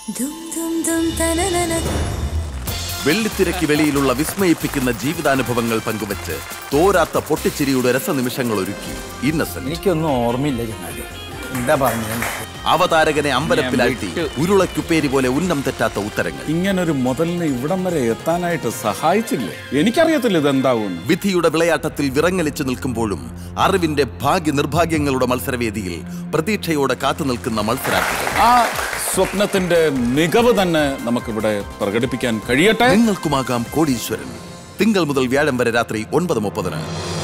ദും ദും ദും തനനന വെള്ളിത്തിരക്ക് വെളിയിലുള്ള വിസ്മയിപ്പിക്കുന്ന ജീവിതാനുഭവങ്ങൾ പങ്കുവച്ച് തോരാത്ത പൊട്ടിച്ചിരിയുടെ രസനിമിഷങ്ങൾ ഒരുക്കി ഇന്നസെന്റ് എനിക്കൊന്നും ഓർമ്മയില്ല ചങ്ങാതി എന്താ പറഞ്ഞത് അവതാരകനെ അമ്പലപ്പിലാഴ്ത്തി ഉരുളക്കുപ്പേരി പോലെ ഉന്നം തെറ്റാത്ത ഉത്തരങ്ങൾ ഇങ്ങനൊരു മുതലിന് ഇവിടം വരെ എത്താനായിട്ട് സഹായിച്ചില്ലേ എനിക്കറിയത്തില്ല ഇതെന്താവും വിധിയുടെ വിളയാട്ടത്തിൽ വിറങ്ങലിച്ചു നിൽക്കുമ്പോഴും അറിവിന്റെ ഭാഗ്യ നിർഭാഗ്യങ്ങളുടെ മത്സരവേദിയിൽ പ്രതീക്ഷയോടെ കാത്തു നിൽക്കുന്ന മത്സരാർത്ഥികൾ ആ സ്വപ്നത്തിന്റെ മികവ് തന്നെ നമുക്കിവിടെ പ്രകടിപ്പിക്കാൻ കഴിയട്ടെ നിങ്ങൾക്കുമാകാം കോടീശ്വരൻ തിങ്കൾ മുതൽ വ്യാഴം വരെ രാത്രി ഒൻപത് മുപ്പതിന്